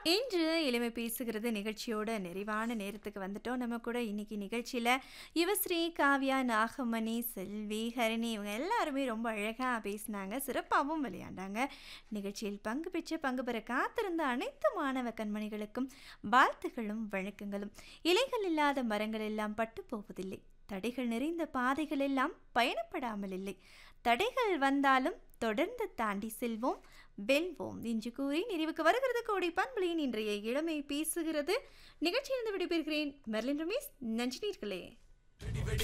இன்று இளமை பேசுகிறது நிகழ்ச்சியோட நிறைவான நேரத்துக்கு வந்துட்டோம் நம்ம கூட இன்னைக்கு நிகழ்ச்சியில் யுவஸ்ரீ காவ்யா நாகமணி செல்வி ஹரிணி இவங்க எல்லாருமே ரொம்ப அழகாக பேசினாங்க சிறப்பாகவும் விளையாண்டாங்க நிகழ்ச்சியில் பங்கு பெற்று பங்கு பெற காத்திருந்த அனைத்து மாணவ கண்மணிகளுக்கும் வாழ்த்துகளும் வழக்கங்களும் இலைகள் இல்லாத மரங்கள் எல்லாம் பட்டு போவதில்லை தடைகள் நிறைந்த பாதைகள் எல்லாம் பயணப்படாமல் இல்லை தடைகள் வந்தாலும் தொடர்ந்து தாண்டி செல்வோம் வெல்வோம் என்று கூறி நிறைவுக்கு வருகிறது கோடி பண்பலியின் இன்றைய இளமை பேசுகிறது நிகழ்ச்சியிலிருந்து விடைபெறுகிறேன் மெர்லின் ரமேஷ் நஞ்சினீர்களே